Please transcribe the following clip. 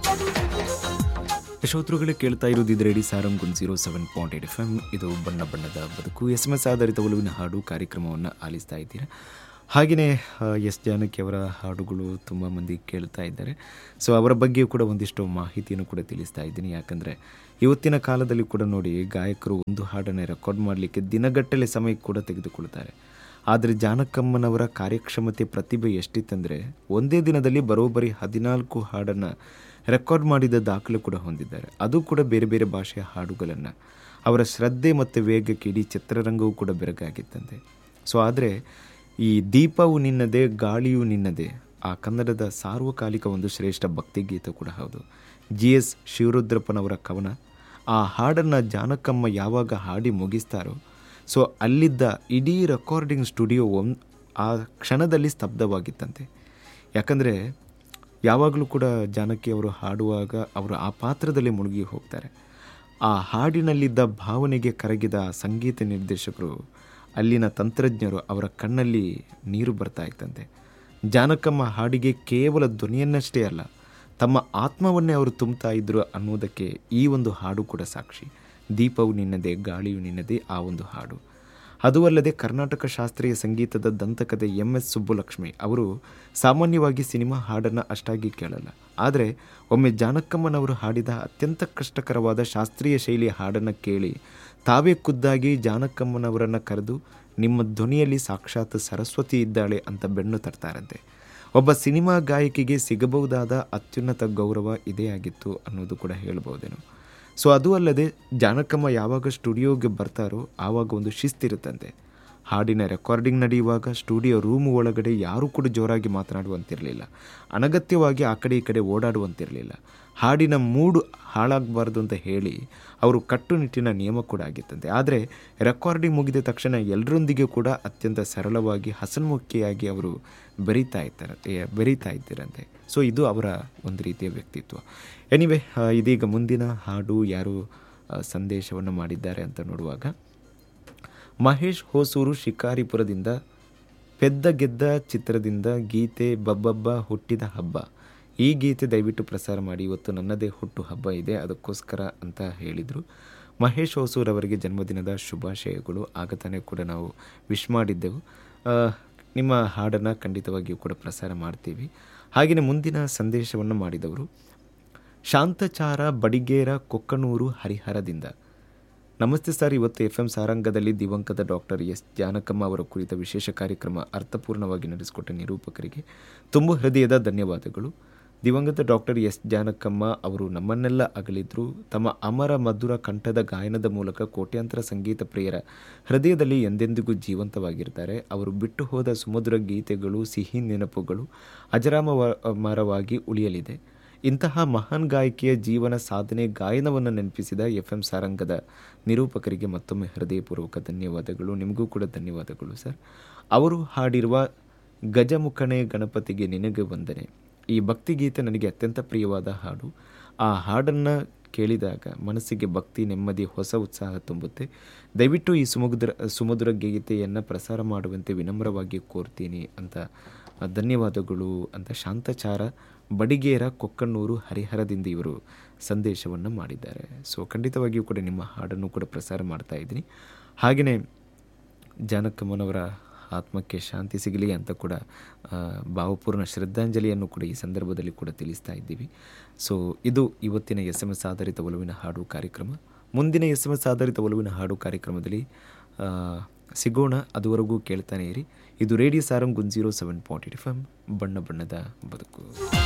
ಯಶೋತ್ರುಗಳೇ ಕೇಳ್ತಾ ಇರೋದು ಇದು radio Sarang one zero seven point eight F M ಇದು ಬಣ್ಣ ಬಣ್ಣದ ಬದುಕು ಎಸ್ ಎಮ್ ಎಸ್ ಆಧಾರಿತ ಒಲವಿನ ಹಾಡು ಕಾರ್ಯಕ್ರಮವನ್ನು ಆಲಿಸ್ತಾ ಇದ್ದೀರಾ ಹಾಗೆಯೇ ಎಸ್ ಜಾನಕಿ ಅವರ ಹಾಡುಗಳು ತುಂಬ ಮಂದಿ ಕೇಳ್ತಾ ಇದ್ದಾರೆ ಸೊ ಅವರ ಬಗ್ಗೆಯೂ ಕೂಡ ಒಂದಿಷ್ಟು ಮಾಹಿತಿಯನ್ನು ಕೂಡ ತಿಳಿಸ್ತಾ ಇದ್ದೀನಿ ಯಾಕಂದರೆ ಇವತ್ತಿನ ಕಾಲದಲ್ಲಿ ಕೂಡ ನೋಡಿ ಗಾಯಕರು ಒಂದು ಹಾಡನ್ನು ರೆಕಾರ್ಡ್ ಮಾಡಲಿಕ್ಕೆ ದಿನಗಟ್ಟಲೆ ಸಮಯ ಕೂಡ ತೆಗೆದುಕೊಳ್ತಾರೆ ಆದರೆ ಜಾನಕಮ್ಮನವರ ಕಾರ್ಯಕ್ಷಮತೆ ಪ್ರತಿಭೆ ಎಷ್ಟಿತ್ತಂದರೆ ಒಂದೇ ದಿನದಲ್ಲಿ ಬರೋಬ್ಬರಿ ಹದಿನಾಲ್ಕು ಹಾಡನ್ನು ರೆಕಾರ್ಡ್ ಮಾಡಿದ ದಾಖಲೆ ಕೂಡ ಹೊಂದಿದ್ದಾರೆ ಅದು ಕೂಡ ಬೇರೆ ಬೇರೆ ಭಾಷೆಯ ಹಾಡುಗಳನ್ನು ಅವರ ಶ್ರದ್ಧೆ ಮತ್ತು ವೇಗಕ್ಕೆ ಇಡೀ ಚಿತ್ರರಂಗವೂ ಕೂಡ ಬೆರಗಾಗಿತ್ತಂತೆ ಸೊ ಆದರೆ ಈ ದೀಪವು ನಿನ್ನದೇ ಗಾಳಿಯು ನಿನ್ನದೇ ಆ ಕನ್ನಡದ ಸಾರ್ವಕಾಲಿಕ ಒಂದು ಶ್ರೇಷ್ಠ ಭಕ್ತಿಗೀತೆ ಕೂಡ ಹೌದು ಜಿ ಎಸ್ ಶಿವರುದ್ರಪ್ಪನವರ ಕವನ ಆ ಹಾಡನ್ನು ಜಾನಕಮ್ಮ ಯಾವಾಗ ಹಾಡಿ ಮುಗಿಸ್ತಾರೋ ಸೊ ಅಲ್ಲಿದ್ದ ಇಡೀ ರೆಕಾರ್ಡಿಂಗ್ ಸ್ಟುಡಿಯೋ ಒಂದು ಆ ಕ್ಷಣದಲ್ಲಿ ಸ್ತಬ್ಧವಾಗಿತ್ತಂತೆ ಯಾಕಂದರೆ ಯಾವಾಗಲೂ ಕೂಡ ಜಾನಕಿ ಅವರು ಹಾಡುವಾಗ ಅವರು ಆ ಪಾತ್ರದಲ್ಲಿ ಮುಳುಗಿ ಹೋಗ್ತಾರೆ ಆ ಹಾಡಿನಲ್ಲಿದ್ದ ಭಾವನೆಗೆ ಕರಗಿದ ಸಂಗೀತ ನಿರ್ದೇಶಕರು ಅಲ್ಲಿನ ತಂತ್ರಜ್ಞರು ಅವರ ಕಣ್ಣಲ್ಲಿ ನೀರು ಬರ್ತಾ ಇತ್ತಂತೆ ಜಾನಕಮ್ಮ ಹಾಡಿಗೆ ಕೇವಲ ಧ್ವನಿಯನ್ನಷ್ಟೇ ಅಲ್ಲ ತಮ್ಮ ಆತ್ಮವನ್ನೇ ಅವರು ತುಂಬ್ತಾ ಇದ್ರು ಅನ್ನೋದಕ್ಕೆ ಈ ಒಂದು ಹಾಡು ಕೂಡ ಸಾಕ್ಷಿ ದೀಪವು ನಿನ್ನದೇ ಗಾಳಿಯು ನಿನ್ನದೇ ಆ ಒಂದು ಹಾಡು ಅದು ಅಲ್ಲದೆ ಕರ್ನಾಟಕ ಶಾಸ್ತ್ರೀಯ ಸಂಗೀತದ ದಂತಕಥೆ ಎಂ ಎಸ್ ಸುಬ್ಬುಲಕ್ಷ್ಮಿ ಅವರು ಸಾಮಾನ್ಯವಾಗಿ ಸಿನಿಮಾ ಹಾಡನ್ನು ಅಷ್ಟಾಗಿ ಕೇಳಲ್ಲ ಆದರೆ ಒಮ್ಮೆ ಜಾನಕಮ್ಮನವರು ಹಾಡಿದ ಅತ್ಯಂತ ಕಷ್ಟಕರವಾದ ಶಾಸ್ತ್ರೀಯ ಶೈಲಿಯ ಹಾಡನ್ನು ಕೇಳಿ ತಾವೇ ಖುದ್ದಾಗಿ ಜಾನಕಮ್ಮನವರನ್ನು ಕರೆದು ನಿಮ್ಮ ಧ್ವನಿಯಲ್ಲಿ ಸಾಕ್ಷಾತ್ ಸರಸ್ವತಿ ಇದ್ದಾಳೆ ಅಂತ ಬೆನ್ನು ತರ್ತಾರಂತೆ ಒಬ್ಬ ಸಿನಿಮಾ ಗಾಯಕಿಗೆ ಸಿಗಬಹುದಾದ ಅತ್ಯುನ್ನತ ಗೌರವ ಇದೇ ಆಗಿತ್ತು ಅನ್ನೋದು ಕೂಡ ಹೇಳ್ಬೋದೇನು ಸೊ ಅದು ಅಲ್ಲದೆ ಜಾನಕಮ್ಮ ಯಾವಾಗ ಸ್ಟುಡಿಯೋಗೆ ಬರ್ತಾರೋ ಆವಾಗ ಒಂದು ಶಿಸ್ತಿರುತ್ತಂತೆ ಹಾಡಿನ ರೆಕಾರ್ಡಿಂಗ್ ನಡೆಯುವಾಗ ಸ್ಟುಡಿಯೋ ರೂಮ್ ಒಳಗಡೆ ಯಾರೂ ಕೂಡ ಜೋರಾಗಿ ಮಾತನಾಡುವಂತಿರಲಿಲ್ಲ ಅನಗತ್ಯವಾಗಿ ಆ ಕಡೆ ಈ ಕಡೆ ಓಡಾಡುವಂತಿರಲಿಲ್ಲ ಹಾಡಿನ ಮೂಡು ಹಾಳಾಗಬಾರ್ದು ಅಂತ ಹೇಳಿ ಅವರು ಕಟ್ಟುನಿಟ್ಟಿನ ನಿಯಮ ಕೂಡ ಆಗಿತ್ತಂತೆ ಆದರೆ ರೆಕಾರ್ಡಿಂಗ್ ಮುಗಿದ ತಕ್ಷಣ ಎಲ್ಲರೊಂದಿಗೆ ಕೂಡ ಅತ್ಯಂತ ಸರಳವಾಗಿ ಹಸನ್ಮುಖಿಯಾಗಿ ಅವರು ಬೆರೀತಾ ಇದ್ದಾರೆ ಬೆರೀತಾ ಇದ್ದೀರಂತೆ ಸೊ ಇದು ಅವರ ಒಂದು ರೀತಿಯ ವ್ಯಕ್ತಿತ್ವ ಎನಿವೆ ಇದೀಗ ಮುಂದಿನ ಹಾಡು ಯಾರು ಸಂದೇಶವನ್ನು ಮಾಡಿದ್ದಾರೆ ಅಂತ ನೋಡುವಾಗ ಮಹೇಶ್ ಹೊಸೂರು ಶಿಕಾರಿಪುರದಿಂದ ಪೆದ್ದ ಗೆದ್ದ ಚಿತ್ರದಿಂದ ಗೀತೆ ಬಬ್ಬಬ್ಬ ಹುಟ್ಟಿದ ಹಬ್ಬ ಈ ಗೀತೆ ದಯವಿಟ್ಟು ಪ್ರಸಾರ ಮಾಡಿ ಇವತ್ತು ನನ್ನದೇ ಹುಟ್ಟು ಹಬ್ಬ ಇದೆ ಅದಕ್ಕೋಸ್ಕರ ಅಂತ ಹೇಳಿದರು ಮಹೇಶ್ ಹೊಸೂರ್ ಅವರಿಗೆ ಜನ್ಮದಿನದ ಶುಭಾಶಯಗಳು ಆಗ ತಾನೇ ಕೂಡ ನಾವು ವಿಶ್ ಮಾಡಿದ್ದೆವು ನಿಮ್ಮ ಹಾಡನ್ನು ಖಂಡಿತವಾಗಿಯೂ ಕೂಡ ಪ್ರಸಾರ ಮಾಡ್ತೀವಿ ಹಾಗೆಯೇ ಮುಂದಿನ ಸಂದೇಶವನ್ನು ಮಾಡಿದವರು ಶಾಂತಚಾರ ಬಡಿಗೇರ ಕೊಕ್ಕನೂರು ಹರಿಹರದಿಂದ ನಮಸ್ತೆ ಸರ್ ಇವತ್ತು ಎಫ್ ಎಂ ಸಾರಂಗದಲ್ಲಿ ದಿವಂಗತ ಡಾಕ್ಟರ್ ಎಸ್ ಜಾನಕಮ್ಮ ಅವರ ಕುರಿತ ವಿಶೇಷ ಕಾರ್ಯಕ್ರಮ ಅರ್ಥಪೂರ್ಣವಾಗಿ ನಡೆಸಿಕೊಟ್ಟ ನಿರೂಪಕರಿಗೆ ತುಂಬ ಹೃದಯದ ಧನ್ಯವಾದಗಳು ದಿವಂಗತ ಡಾಕ್ಟರ್ ಎಸ್ ಜಾನಕಮ್ಮ ಅವರು ನಮ್ಮನ್ನೆಲ್ಲ ಅಗಲಿದ್ರು ತಮ್ಮ ಅಮರ ಮಧುರ ಕಂಠದ ಗಾಯನದ ಮೂಲಕ ಕೋಟ್ಯಾಂತರ ಸಂಗೀತ ಪ್ರಿಯರ ಹೃದಯದಲ್ಲಿ ಎಂದೆಂದಿಗೂ ಜೀವಂತವಾಗಿರ್ತಾರೆ ಅವರು ಬಿಟ್ಟು ಹೋದ ಸುಮಧುರ ಗೀತೆಗಳು ಸಿಹಿ ನೆನಪುಗಳು ಅಜರಾಮರವಾಗಿ ಉಳಿಯಲಿದೆ ಇಂತಹ ಮಹಾನ್ ಗಾಯಕಿಯ ಜೀವನ ಸಾಧನೆ ಗಾಯನವನ್ನು ನೆನಪಿಸಿದ ಎಫ್ ಎಂ ಸಾರಂಗದ ನಿರೂಪಕರಿಗೆ ಮತ್ತೊಮ್ಮೆ ಹೃದಯಪೂರ್ವಕ ಧನ್ಯವಾದಗಳು ನಿಮಗೂ ಕೂಡ ಧನ್ಯವಾದಗಳು ಸರ್ ಅವರು ಹಾಡಿರುವ ಗಜಮುಖಣೆ ಗಣಪತಿಗೆ ನಿನಗೆ ವಂದನೆ ಈ ಭಕ್ತಿಗೀತೆ ನನಗೆ ಅತ್ಯಂತ ಪ್ರಿಯವಾದ ಹಾಡು ಆ ಹಾಡನ್ನು ಕೇಳಿದಾಗ ಮನಸ್ಸಿಗೆ ಭಕ್ತಿ ನೆಮ್ಮದಿ ಹೊಸ ಉತ್ಸಾಹ ತುಂಬುತ್ತೆ ದಯವಿಟ್ಟು ಈ ಸುಮಧುರ ಸುಮಧುರ ಗೀತೆಯನ್ನು ಪ್ರಸಾರ ಮಾಡುವಂತೆ ವಿನಮ್ರವಾಗಿ ಕೋರ್ತೀನಿ ಅಂತ ಧನ್ಯವಾದಗಳು ಅಂತ ಶಾಂತಚಾರ ಬಡಿಗೇರ ಕೊಕ್ಕಣ್ಣೂರು ಹರಿಹರದಿಂದ ಇವರು ಸಂದೇಶವನ್ನು ಮಾಡಿದ್ದಾರೆ ಸೊ ಖಂಡಿತವಾಗಿಯೂ ಕೂಡ ನಿಮ್ಮ ಹಾಡನ್ನು ಕೂಡ ಪ್ರಸಾರ ಮಾಡ್ತಾ ಇದ್ದೀನಿ ಹಾಗೆಯೇ ಜಾನಕಮ್ಮನವರ ಆತ್ಮಕ್ಕೆ ಶಾಂತಿ ಸಿಗಲಿ ಅಂತ ಕೂಡ ಭಾವಪೂರ್ಣ ಶ್ರದ್ಧಾಂಜಲಿಯನ್ನು ಕೂಡ ಈ ಸಂದರ್ಭದಲ್ಲಿ ಕೂಡ ತಿಳಿಸ್ತಾ ಇದ್ದೀವಿ ಸೊ ಇದು ಇವತ್ತಿನ ಎಸ್ ಎಮ್ ಎಸ್ ಆಧಾರಿತ ಒಲವಿನ ಹಾಡು ಕಾರ್ಯಕ್ರಮ ಮುಂದಿನ ಎಸ್ ಎಮ್ ಎಸ್ ಆಧಾರಿತ ಒಲವಿನ ಹಾಡು ಕಾರ್ಯಕ್ರಮದಲ್ಲಿ ಸಿಗೋಣ ಅದುವರೆಗೂ ಕೇಳ್ತಾನೆ ಇರಿ ಇದು radio Sarang one zero seven point eight F M ಬಣ್ಣ ಬಣ್ಣದ ಬದುಕು